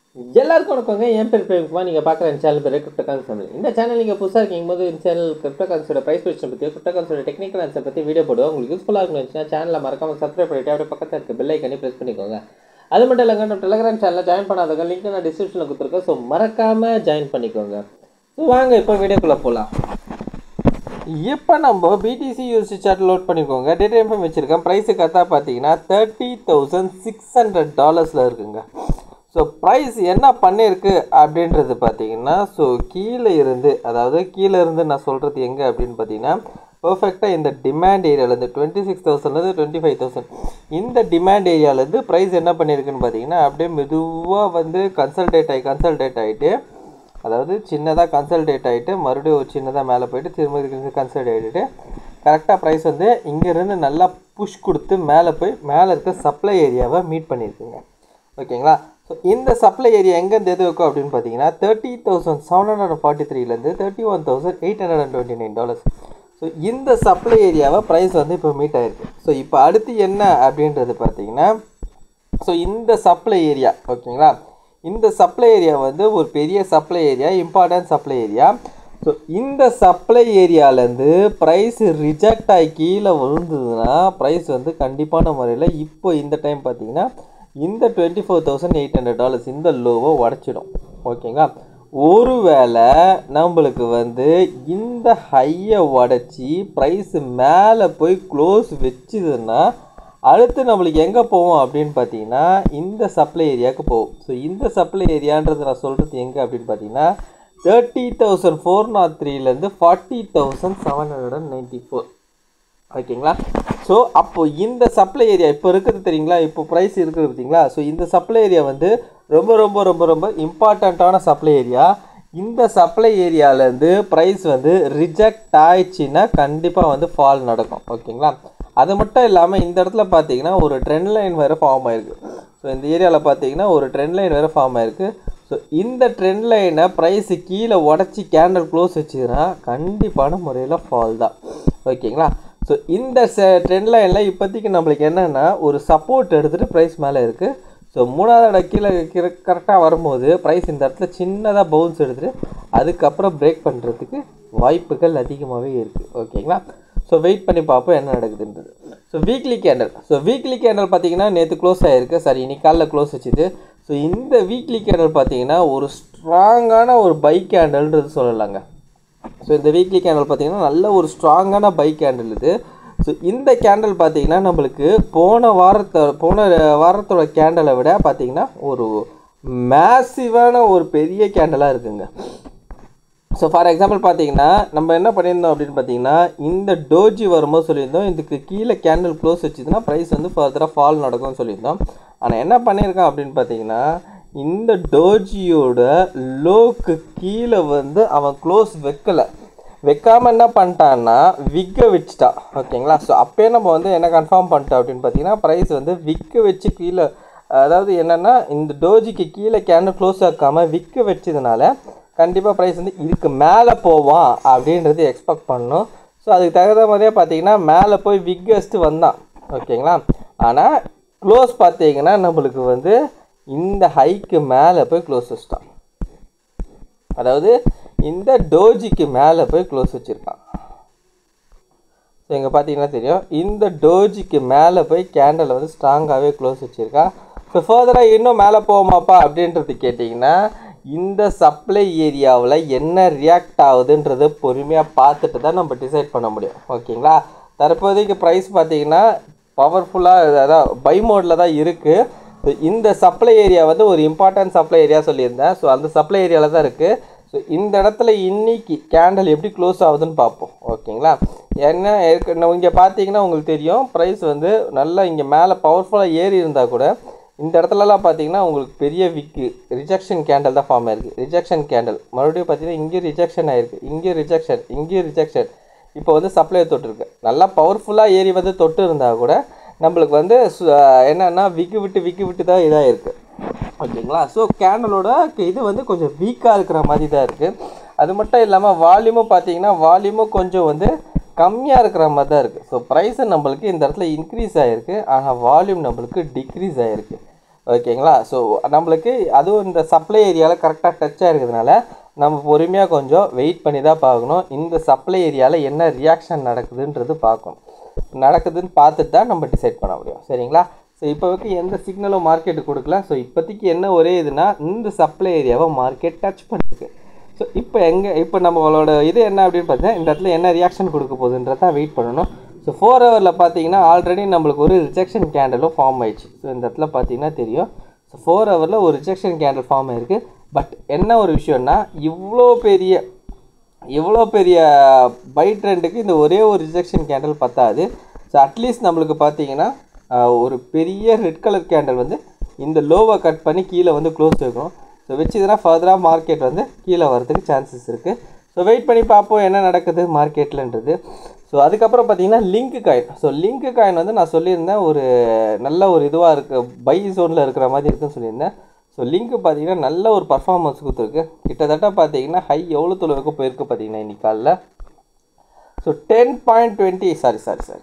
எல்லாருக்கும் வணக்கங்க என் பேர் பிரேம்குமார் நீங்கள் பார்க்குற இந்த சேனல் பேர் கிரிப்டோ கான்ஸ் ஃபேமிலி இந்த சேனல் நீங்கள் புதுசாக இருக்கீங்க போது இந்த சேனல் கிரிப்டோ கான்ஸோட ப்ரைஸ் பிரச்சனை பற்றி கிரிப்டோ கான்ஸோட டெக்னிக்கல் ஆன்சர் பற்றி வீடியோ போடுவோம் உங்களுக்கு யூஸ்ஃபுல்லாக இருக்குன்னு வச்சுன்னா சேனலை மறக்காமல் சப்ஸ்கிரைப் பண்ணிட்டு அப்படியே பக்கத்தில் இருக்க பெல் ஐக்கனே ப்ரெஸ் பண்ணிக்கோங்க அது மட்டும் இல்லைங்க நம்ம டெலிகிராம் சேனலில் ஜாயின் பண்ணாதவங்க லிங்க் நான் டிஸ்கிரிப்ஷனில் கொடுத்துருக்கேன் ஸோ மறக்காமல் ஜாயின் பண்ணிக்கோங்க ஸோ வாங்க இப்போ வீடியோக்குள்ளே போகலாம் இப்போ நம்ம பிடிசி யூஎஸ்டி சார்ட் லோட் பண்ணிக்கோங்க டேட்டா இன்ஃபர்ம் வச்சுருக்கேன் ப்ரைஸு கரெக்டாக பார்த்தீங்கன்னா தேர்ட்டி தௌசண்ட் சிக்ஸ் ஹண்ட்ரட் டாலர்ஸில் இருக்குங்க ஸோ ப்ரைஸ் என்ன பண்ணியிருக்கு அப்படின்றது பார்த்தீங்கன்னா ஸோ கீழே இருந்து அதாவது கீழே இருந்து நான் சொல்கிறது எங்கே அப்படின்னு பார்த்தீங்கன்னா பர்ஃபெக்டாக இந்த டிமாண்ட் ஏரியாவிலேருந்து டுவெண்ட்டி சிக்ஸ் தௌசண்ட்லேருந்து டுவெண்ட்டி ஃபைவ் தௌசண்ட் இந்த டிமாண்ட் ஏரியாவிலேருந்து ப்ரைஸ் என்ன பண்ணியிருக்குன்னு பார்த்தீங்கன்னா அப்படியே மெதுவாக வந்து கன்சல்டேட் ஆகி கன்சல்டேட் ஆகிட்டு அதாவது சின்னதாக கன்சல்டேட் ஆகிட்டு மறுபடியும் ஒரு சின்னதாக மேலே போயிட்டு திரும்ப கன்சல்ட் ஆகிட்டு கரெக்டாக ப்ரைஸ் வந்து இங்கேருந்து நல்லா புஷ் கொடுத்து மேலே போய் மேலே இருக்க சப்ளை ஏரியாவை மீட் பண்ணியிருக்குங்க ஓகேங்களா ஸோ இந்த சப்ளை ஏரியா எங்கேருந்து எது இருக்கும் அப்படின்னு பார்த்தீங்கன்னா thirty thousand seven hundred forty த்ரீலேருந்து thirty one thousand eight hundred and twenty nine dollars so இந்த சப்ளை ஏரியாவை ப்ரைஸ் வந்து இப்போ மீட் ஆகிருக்கு ஸோ இப்போ அடுத்து என்ன அப்படின்றது பார்த்தீங்கன்னா ஸோ இந்த சப்ளை ஏரியா ஓகேங்களா இந்த சப்ளை ஏரியா வந்து ஒரு பெரிய supply area important supply area so இந்த சப்ளை ஏரியாலேருந்து ப்ரைஸ் ரிஜெக்ட் ஆகி கீழே விழுந்ததுன்னா ப்ரைஸ் வந்து கண்டிப்பான முறையில் இப்போ இந்த டைம் பார்த்தீங்கன்னா இந்த twenty four thousand eight hundred dollars இந்த லோவை உடச்சிடும் ஓகேங்களா ஒருவேளை நம்மளுக்கு வந்து இந்த ஹையை உடச்சி ப்ரைஸு மேலே போய் க்ளோஸ் வச்சுதுன்னா அடுத்து நம்மளுக்கு எங்கே போவோம் அப்படின்னு பார்த்தீங்கன்னா இந்த சப்ளை ஏரியாவுக்கு போகும் ஸோ இந்த சப்ளை ஏரியான்றது நான் சொல்கிறது எங்கே அப்படின்னு பார்த்தீங்கன்னா தேர்ட்டி தௌசண்ட் ஃபோர் நாட் த்ரீலேருந்து forty thousand seven hundred and ninety four ஓகேங்களா ஸோ அப்போ இந்த சப்ளை ஏரியா இப்போ இருக்குது தெரியுங்களா இப்போ ப்ரைஸ் இருக்குது பார்த்தீங்களா ஸோ இந்த சப்ளை ஏரியா வந்து ரொம்ப ரொம்ப ரொம்ப ரொம்ப இம்பார்ட்டண்ட்டான சப்ளை ஏரியா இந்த சப்ளை ஏரியாவிலேருந்து ப்ரைஸ் வந்து ரிஜெக்ட் ஆயிடுச்சுன்னா கண்டிப்பாக வந்து ஃபால் நடக்கும் ஓகேங்களா அது மட்டும் இல்லாமல் இந்த இடத்துல பார்த்தீங்கன்னா ஒரு ட்ரெண்ட் லைன் வேறு ஃபார்ம் ஆயிருக்கு ஸோ இந்த ஏரியாவில் பார்த்தீங்கன்னா ஒரு ட்ரெண்ட் லைன் வேறு ஃபார்ம் ஆயிருக்கு ஸோ இந்த ட்ரெண்ட் லைனை ப்ரைஸு கீழே உடச்சி கேண்டல் க்ளோஸ் வச்சுதுன்னா கண்டிப்பான முறையில் ஃபால் தான் ஓகேங்களா ஸோ இந்த ட்ரெண்ட் லைனில் இப்போதைக்கு நம்மளுக்கு என்னென்னா ஒரு சப்போர்ட் எடுத்துகிட்டு ப்ரைஸ் மேலே இருக்குது ஸோ மூணாவது இடம் கீழே கீழே கரெக்டாக வரும்போது ப்ரைஸ் இந்த இடத்துல சின்னதாக பவுன்ஸ் எடுத்துகிட்டு அதுக்கப்புறம் பிரேக் பண்ணுறதுக்கு வாய்ப்புகள் அதிகமாகவே இருக்குது ஓகேங்களா ஸோ வெயிட் பண்ணி பார்ப்போம் என்ன நடக்குதுன்றது so weekly candle so weekly candle பார்த்தீங்கன்னா நேற்று க்ளோஸ் ஆகிருக்கு சாரி இன்னைக்கு காலைல க்ளோஸ் வச்சுது ஸோ இந்த வீக்லி கேண்டல் பார்த்தீங்கன்னா ஒரு ஸ்ட்ராங்கான ஒரு பைக் கேண்டல்ன்றது சொல்லலாங்க ஸோ இந்த வீக்லி கேண்டல் பார்த்தீங்கன்னா நல்ல ஒரு ஸ்ட்ராங்கான பைக் கேண்டில் இது ஸோ இந்த கேண்டில் பார்த்தீங்கன்னா நம்மளுக்கு போன வாரத்தை போன வாரத்தோட கேண்டலை விட பார்த்தீங்கன்னா ஒரு மேசிவான ஒரு பெரிய கேண்டலாக இருக்குங்க ஸோ ஃபார் எக்ஸாம்பிள் பார்த்தீங்கன்னா நம்ம என்ன பண்ணியிருந்தோம் அப்படின்னு பார்த்தீங்கன்னா இந்த டோஜி வரும்போது சொல்லியிருந்தோம் இதுக்கு கீழே கேண்டில் க்ளோஸ் வச்சுதுன்னா ப்ரைஸ் வந்து ஃபர்தராக ஃபால் நடக்கும்னு சொல்லியிருந்தோம் ஆனால் என்ன பண்ணியிருக்கான் அப்படின்னு பார்த்தீங்கன்னா இந்த டோஜியோட லோக்கு கீழே வந்து அவன் க்ளோஸ் வைக்கலை வைக்காமல் என்ன பண்ணிட்டான்னா விக்கை வச்சுட்டான் ஓகேங்களா ஸோ அப்போயே நம்ம வந்து என்ன கன்ஃபார்ம் பண்ணிட்டோம் அப்படின்னு பார்த்தீங்கன்னா ப்ரைஸ் வந்து விக்கை வச்சு கீழே அதாவது என்னென்னா இந்த டோஜிக்கு கீழே கேண்டில் க்ளோஸ் ஆக்காமல் விற்க வச்சதுனால கண்டிப்பாக ப்ரைஸ் வந்து இதுக்கு மேலே போவான் அப்படின்றது எக்ஸ்பெக்ட் பண்ணணும் ஸோ அதுக்கு தகுந்த மாதிரியே பார்த்தீங்கன்னா மேலே போய் விக்கஸ்ட்டு வந்தான் ஓகேங்களா ஆனால் க்ளோஸ் பார்த்தீங்கன்னா நம்மளுக்கு வந்து இந்த ஹைக்கு மேலே போய் க்ளோஸ் வச்சிட்டான் அதாவது இந்த டோஜிக்கு மேலே போய் க்ளோஸ் வச்சுருக்கான் ஸோ இங்கே பார்த்தீங்கன்னா தெரியும் இந்த டோஜிக்கு மேலே போய் கேண்டலை வந்து ஸ்ட்ராங்காகவே க்ளோஸ் வச்சுருக்கான் ஸோ ஃபர்தராக இன்னும் மேலே போவோமாப்பா அப்படின்றது கேட்டிங்கன்னா இந்த சப்ளை ஏரியாவில் என்ன ரியாக்ட் ஆகுதுன்றது பொறுமையாக பார்த்துட்டு தான் நம்ம டிசைட் பண்ண முடியும் ஓகேங்களா தற்போதைக்கு ப்ரைஸ் பார்த்தீங்கன்னா பவர்ஃபுல்லாக அதாவது பை மோடில் தான் இருக்குது ஸோ இந்த சப்ளை ஏரியா வந்து ஒரு இம்பார்ட்டன்ட் சப்ளை ஏரியா சொல்லியிருந்தேன் ஸோ அந்த சப்ளை ஏரியாவில் தான் இருக்குது ஸோ இந்த இடத்துல இன்னைக்கு கேண்டல் எப்படி க்ளோஸ் ஆகுதுன்னு பார்ப்போம் ஓகேங்களா என்ன ஏற்கனவே இங்கே பார்த்தீங்கன்னா உங்களுக்கு தெரியும் ப்ரைஸ் வந்து நல்லா இங்கே மேலே பவர்ஃபுல்லாக ஏறி இருந்தால் கூட இந்த இடத்துலலாம் பார்த்தீங்கன்னா உங்களுக்கு பெரிய விக்கு ரிஜெக்ஷன் கேண்டல் தான் ஃபார்ம் ஆயிருக்கு ரிஜெக்ஷன் கேண்டல் மறுபடியும் பார்த்தீங்கன்னா இங்கேயும் ரிஜெக்ஷன் ஆயிருக்கு இங்கேயும் ரிஜெக்ஷன் இங்கேயும் ரிஜெக்ஷன் இப்போ வந்து சப்ளை தொட்டிருக்கு நல்லா பவர்ஃபுல்லாக ஏறி வந்து தொட்டு இருந்தால் கூட நம்மளுக்கு வந்து என்னென்னா விக்கு விட்டு விக்கு விட்டு தான் இதாக இருக்குது ஓகேங்களா ஸோ கேண்டலோட இது வந்து கொஞ்சம் வீக்காக இருக்கிற மாதிரி தான் இருக்குது அது மட்டும் இல்லாமல் வால்யூமும் பார்த்தீங்கன்னா வால்யூமும் கொஞ்சம் வந்து கம்மியாக இருக்கிற மாதிரி தான் இருக்குது ஸோ ப்ரைஸு நம்மளுக்கு இந்த இடத்துல இன்க்ரீஸ் ஆகிருக்கு ஆனால் வால்யூம் நம்மளுக்கு டிக்ரீஸ் ஆகிருக்கு ஓகேங்களா ஸோ நம்மளுக்கு அதுவும் இந்த சப்ளை ஏரியாவில் கரெக்டாக டச்சாக இருக்கிறதுனால நம்ம பொறுமையாக கொஞ்சம் வெயிட் பண்ணி தான் பார்க்கணும் இந்த சப்ளை ஏரியாவில் என்ன ரியாக்ஷன் நடக்குதுன்றது பார்க்கணும் நடக்குதுன்னு பார்த்துட்டு தான் நம்ம டிசைட் பண்ண முடியும் சரிங்களா ஸோ இப்போதைக்கு எந்த சிக்னலும் மார்க்கெட்டு கொடுக்கல ஸோ இப்போதைக்கு என்ன ஒரே இதுனா இந்த சப்ளை ஏரியாவை மார்க்கெட் டச் பண்ணிருக்கு ஸோ இப்போ எங்கே இப்போ நம்மளோட இது என்ன அப்படின்னு பார்த்தீங்கன்னா இந்த இடத்துல என்ன ரியாக்ஷன் கொடுக்க போகுதுன்றதான் வெயிட் பண்ணணும் ஸோ ஃபோர் ஹவரில் பார்த்தீங்கன்னா ஆல்ரெடி நம்மளுக்கு ஒரு ரிஜெக்ஷன் கேண்டலும் ஃபார்ம் ஆயிடுச்சு ஸோ இந்த இடத்துல பார்த்தீங்கன்னா தெரியும் ஸோ ஃபோர் ஹவரில் ஒரு ரிஜெக்ஷன் கேண்டல் ஃபார்ம் ஆயிருக்கு பட் என்ன ஒரு விஷயம்னா இவ்வளோ பெரிய இவ்வளோ பெரிய பை ட்ரெண்டுக்கு இந்த ஒரே ஒரு ரிஜெக்ஷன் கேண்டல் பத்தாது ஸோ அட்லீஸ்ட் நம்மளுக்கு பார்த்தீங்கன்னா ஆஹ், ஒரு பெரிய ரெட் கலர் கேண்டல் வந்து இந்த லோவை கட் பண்ணி கீழே வந்து க்ளோஸ் வைக்கணும் ஸோ வச்சுதுன்னா ஃபர்தராக மார்க்கெட் வந்து கீழே வரதுக்கு சான்சஸ் இருக்குது ஸோ வெயிட் பண்ணி பார்ப்போம் என்ன நடக்குது மார்க்கெட்லன்றது ஸோ அதுக்கப்புறம் பார்த்தீங்கன்னா link coin so link coin வந்து நான் சொல்லியிருந்தேன் ஒரு நல்ல ஒரு இதுவாக இருக்குது பை ஜோனில் இருக்கிற மாதிரி இருக்குன்னு சொல்லியிருந்தேன் ஸோ லிங்க் பார்த்தீங்கன்னா நல்ல ஒரு பர்ஃபார்மன்ஸ் கொடுத்துருக்கு கிட்டத்தட்ட பார்த்தீங்கன்னா ஹை எவ்வளோ தொலைவுக்கு போயிருக்கு பார்த்தீங்கன்னா இன்னைக்கு காலைல so ten point twenty sorry sorry sorry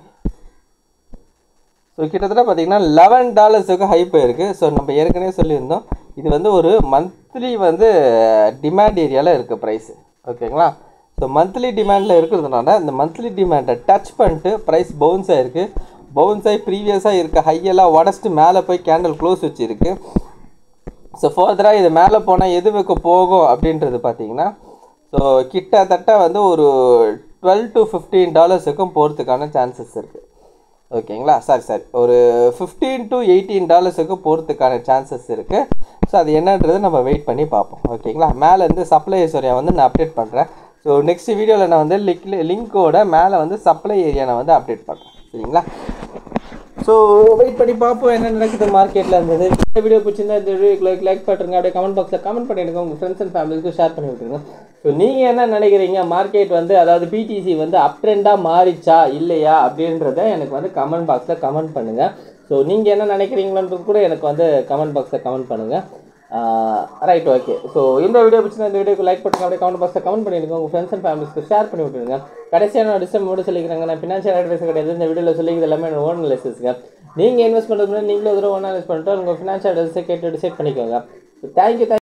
so கிட்டத்தட்ட பார்த்தீங்கன்னா லெவன் டாலர்ஸுக்கு ஹை போயிருக்கு ஸோ நம்ம ஏற்கனவே சொல்லியிருந்தோம் இது வந்து ஒரு மந்த்லி வந்து டிமாண்ட் ஏரியாவில் இருக்குது ப்ரைஸு ஓகேங்களா ஸோ மந்த்லி டிமாண்டில் இருக்கிறதுனால இந்த மந்த்லி டிமாண்டை டச் பண்ணிட்டு ப்ரைஸ் பவுன்ஸ் ஆகிருக்கு பவுன்ஸ் ஆகி ப்ரீவியஸாக இருக்க ஹையெல்லாம் உடச்சிட்டு மேலே போய் கேண்டில் க்ளோஸ் வச்சுருக்கு ஸோ ஃபர்தராக இது மேலே போனால் எது வைக்க போகும் அப்படின்றது பார்த்தீங்கன்னா ஸோ கிட்டத்தட்ட வந்து ஒரு டுவெல் டு ஃபிஃப்டீன் டாலர்ஸுக்கும் போகிறதுக்கான சான்சஸ் இருக்குது ஓகேங்களா சாரி சாரி ஒரு ஃபிஃப்டீன் டு எயிட்டீன் டாலர்ஸுக்கு போகிறதுக்கான சான்சஸ் இருக்குது ஸோ அது என்னன்றது நம்ம வெயிட் பண்ணி பார்ப்போம் ஓகேங்களா மேலே இருந்து சப்ளை ஏரியா வந்து நான் அப்டேட் பண்ணுறேன் ஸோ நெக்ஸ்ட் வீடியோவில் நான் வந்து லிங்க் லிங்க்கோட மேலே வந்து சப்ளை ஏரியா நான் வந்து அப்டேட் பண்ணுறேன் சரிங்களா ஸோ வெயிட் பண்ணி பார்ப்போம் என்ன நடக்குது மார்க்கெட்டில் இருந்தது இந்த வீடியோ பிடிச்சிருந்தா இந்த வீடியோக்கு லைக் லைக் பண்ணுறங்க அப்படியே கமெண்ட் பாக்ஸில் கமெண்ட் பண்ணிடுங்க உங்கள் ஃப்ரெண்ட்ஸ் அண்ட் ஃபேமிலிக்கு ஷேர் பண்ணி விட்டுருங்க ஸோ நீங்கள் என்ன நினைக்கிறீங்க மார்க்கெட் வந்து அதாவது பிடிசி வந்து அப் ட்ரெண்டாக மாறிச்சா இல்லையா அப்படின்றத எனக்கு வந்து கமெண்ட் பாக்ஸில் கமெண்ட் பண்ணுங்கள் ஸோ நீங்கள் என்ன நினைக்கிறீங்களன்றது கூட எனக்கு வந்து கமெண்ட் பாக்ஸில் கமெண்ட் பண்ணுங்கள் ரைட் ஓகே ஸோ இந்த வீடியோ பிடிச்சிருந்தா இந்த வீடியோக்கு லைக் பண்ணுங்க அப்படியே கமெண்ட் பாக்ஸில் கமெண்ட் பண்ணிடுங்க உங்கள் ஃப்ரெண்ட்ஸ் அண்ட் ஃபேமிலிஸ்க்கு ஷேர் பண்ணி விட்டுருங்க கடைசியாக நான் டிஸ்டம் மட்டும் சொல்லிக்கிறேங்க நான் ஃபினான்ஷியல் அட்வைஸ் கிடையாது இந்த வீடியோவில் சொல்லிக்கிறது எல்லாமே என்னோட ஓன் அனாலிசிஸ்ங்க நீங்கள் இன்வெஸ்ட் பண்ணுறது முன்னாடி நீங்களும் ஒரு ஓன் அனாலிஸ் பண்ணிட்டு உங்கள் ஃபினான்ஷியல் அட்வைஸை கேட்டு டிசைட் பண்ணிக்கோங்க ஸோ தேங்க்யூ